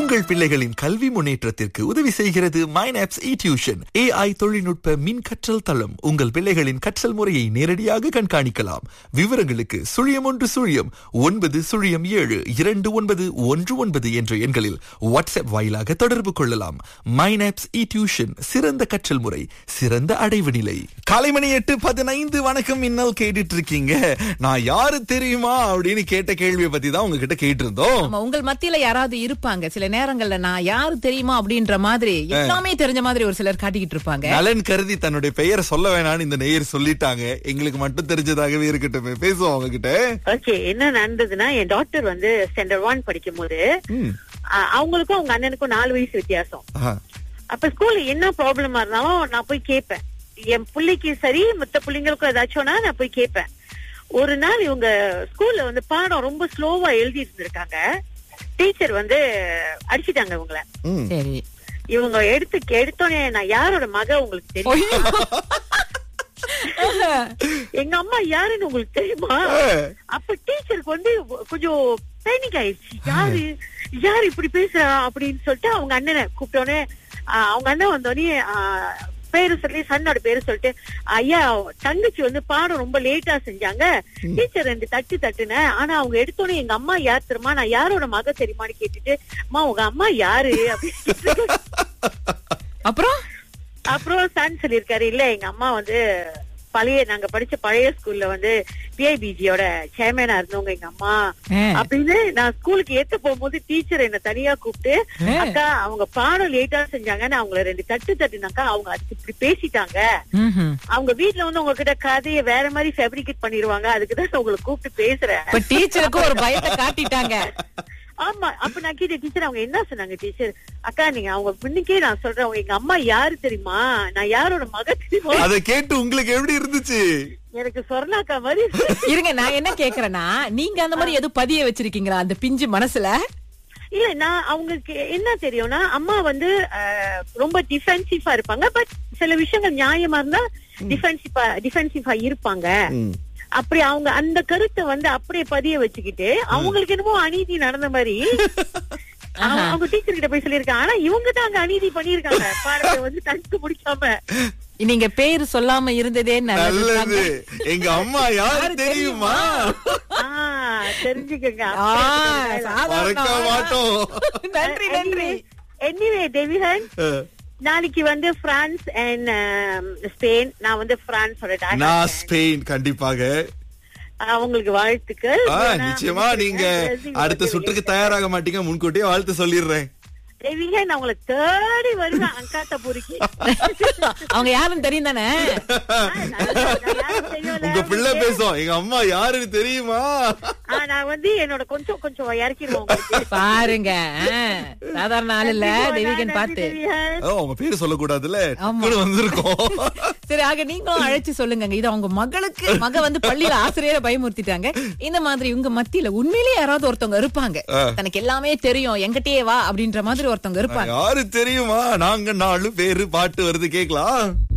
உங்கள் பிள்ளைகளின் கல்வி முன்னேற்றத்திற்கு உதவி செய்கிறது மைனாப்ஸ் இ டியூஷன் ஏஐ தொழில்நுட்ப மின் கற்றல் தளம் உங்கள் பிள்ளைகளின் கற்றல் முறையை நேரடியாக கண்காணிக்கலாம் விவரங்களுக்கு சுழியம் ஒன்று சுழியம் ஒன்பது சுழியம் ஏழு இரண்டு ஒன்பது ஒன்று ஒன்பது என்ற எண்களில் வாட்ஸ்அப் வாயிலாக தொடர்பு கொள்ளலாம் மைனாப்ஸ் இ டியூஷன் சிறந்த கற்றல் முறை சிறந்த அடைவு நிலை காலை மணி எட்டு பதினைந்து வணக்கம் இன்னல் கேட்டுட்டு இருக்கீங்க நான் யாரு தெரியுமா அப்படின்னு கேட்ட கேள்வியை பத்தி தான் உங்ககிட்ட கேட்டிருந்தோம் ஆமா உங்கள் மத்தியில யாராவது இருப்பாங்க சில நேரங்கள்ல நான் யாரு தெரியுமா அப்படின்ற மாதிரி எல்லாமே தெரிஞ்ச மாதிரி ஒரு சிலர் காட்டிக்கிட்டு இருப்பாங்க நலன் கருதி தன்னுடைய பெயரை சொல்ல வேணாம்னு இந்த நேயர் சொல்லிட்டாங்க எங்களுக்கு மட்டும் தெரிஞ்சதாகவே இருக்கட்டும் பேசுவோம் அவங்க கிட்ட ஓகே என்ன நடந்ததுன்னா என் டாக்டர் வந்து ஸ்டாண்டர்ட் ஒன் படிக்கும் போது ம். அஹ், அவங்களுக்கும் அவங்க அண்ணனுக்கும் நாலு வயசு வித்தியாசம் ஆஹா. அப்ப ஸ்கூல்ல என்ன ப்ராப்ளமா இருந்தாலும் நான் போய் கேட்பேன் என் பிள்ளைக்கு சரி மத்த பிள்ளைங்களுக்கும் ஏதாச்சும்னா நான் போய் கேட்பேன் ஒரு நாள் இவங்க ஸ்கூல்ல வந்து பாடம் ரொம்ப ஸ்லோவா எழுதி இருந்திருக்காங்க டீச்சர் வந்து அடிச்சிட்டாங்க இவங்கள ம். சரி இவங்க எடுத்து எடுத்தோடனே நான் யாரோட மக உங்களுக்கு தெரியும் எங்க அம்மா யாருன்னு உங்களுக்கு தெரியுமா அப்ப டீச்சருக்கு வந்து கொஞ்சம் பேனிக் ஆயிடுச்சு யாரு யாரு இப்படி பேசுறா அப்படின்னு சொல்லிட்டு அவங்க அண்ணனை கூப்பிட்டோடனே அவங்க அண்ணன் வந்தோடனே ஆஹ், பேரு சொல்லி சன்னோட பேரு சொல்லிட்டு ஐயா தங்கச்சி வந்து பாடம் ரொம்ப லேட்டா செஞ்சாங்க டீச்சர் ரெண்டு தட்டு தட்டுன ஆனா அவங்க எடுத்தோடனே எங்க அம்மா யார் தெரியுமா நான் யாரோட மக தெரியுமான்னு கேட்டுட்டு அம்மா உங்க அம்மா யாரு அப்படின்னு கேட்டு அப்புறம் அப்புறம் சான் சொல்லியிருக்காரு இல்ல எங்க அம்மா வந்து பழைய நாங்க படிச்ச பழைய ஸ்கூல்ல வந்து பிஐபிஜியோட சேர்மேனா இருந்தவங்க எங்க அம்மா ஆ. அப்படின்னு நான் ஸ்கூலுக்கு ஏத்த போகும்போது டீச்சர் என்ன தனியா கூப்பிட்டு ஆ. அக்கா அவங்க பாடம் லேட்டா செஞ்சாங்க நான் அவங்கள ரெண்டு தட்டு தட்டுனாக்கா அவங்க அதுக்கு இப்படி பேசிட்டாங்க ம்ஹும். அவங்க வீட்ல வந்து உங்ககிட்ட கதையை வேற மாதிரி ஃபேப்ரிகேட் பண்ணிருவாங்க அதுக்குதான் நான் உங்களை கூப்பிட்டு பேசுறேன் இப்ப டீச்சருக்கு ஒரு பயத்தை காட்டிட்டாங்க ஆமா அப்ப நான் கேட்டேன் டீச்சர் அவங்க என்ன சொன்னாங்க டீச்சர் அக்கா நீங்க அவங்க முன்னுக்கே நான் சொல்றேன் அவங்க எங்க அம்மா யாரு தெரியுமா நான் யாரோட மக தெரியுமா அதை கேட்டு உங்களுக்கு எப்படி இருந்துச்சு எனக்கு சொர்ணாக்கா மாதிரி இருக்கு. இருங்க நான் என்ன கேக்குறேன்னா நீங்க அந்த மாதிரி எதுவும் பதிய வச்சிருக்கீங்களா அந்த பிஞ்சு மனசுல இல்ல நான் அவங்களுக்கு என்ன தெரியும்னா அம்மா வந்து அஹ், ரொம்ப டிஃபென்சிவா இருப்பாங்க பட் சில விஷயங்கள் நியாயமா இருந்தா டிஃபென்சிவா டிஃபென்சிவா இருப்பாங்க ம். அப்படி அவங்க அந்த கருத்தை வந்து அப்படியே பதிய வச்சுக்கிட்டு அவங்களுக்கு என்னமோ அநீதி நடந்த மாதிரி அவங்க- அவங்க டீச்சர் கிட்ட போய் சொல்லியிருக்காங்க ஆனா இவங்க தான் அங்க அநீதி பண்ணிருக்காங்க பாடத்தை வந்து தடுத்து முடிக்காம நீங்க பேரு சொல்லாம இருந்ததே நல்லது நல்லது எங்க அம்மா யாரு தெரியுமா ஆஹ் தெரிஞ்சுக்கங்க ஆ, சாதாரண மறக்க மாட்டோம் நன்றி நன்றி எனிவே டெவிஹன் நாளைக்கு வந்து பிரான்ஸ் அண்ட் ஸ்பெயின் நான் வந்து பிரான்ஸோட நான் டாக்டர் ஸ்பெயின் கண்டிப்பாக அவங்களுக்கு வாழ்த்துக்கள் ஆ, நான் நிச்சயமா வந்து நீங்க Brazil அடுத்த வந்து சுற்றுக்கு தயாராக மாட்டீங்க முன்கூட்டியே வாழ்த்து சொல்லிடுறேன் டெவிஹன் நான் உங்களை தேடி வருவேன் அங்காத்தபுரிக்கு அவங்க யாருன்னு தெரியும் தானே உங்க பிள்ளை பேசும் எங்க அம்மா யாருன்னு தெரியுமா நான் வந்து என்னோட கொஞ்சம் கொஞ்சம் இறக்கிடுவோம் உங்களுக்கு. பாருங்க ஆ, சாதாரண ஆள் இல்ல நன்றி தெய்வீகன் நன்றி பார்த்து டெவிஹன். ஓ, உங்க பேரு சொல்லக்கூடாதுல்ல ஆமா. டக்குனு வந்திருக்கோம் சரி ஆக நீங்களும் அழைச்சு சொல்லுங்க இது அவங்க மகளுக்கு மக வந்து பள்ளியில ஆசிரியரை பயமுறுத்திட்டாங்க இந்த மாதிரி உங்க மத்தியில உண்மையிலேயே யாராவது ஒருத்தவங்க இருப்பாங்க தனக்கு எல்லாமே தெரியும் எங்கிட்டயே வா அப்படின்ற மாதிரி ஒருத்தவங்க இருப்பாங்க யாரு தெரியுமா நாங்க நாலு பேரு பாட்டு வருது கேக்கலாம்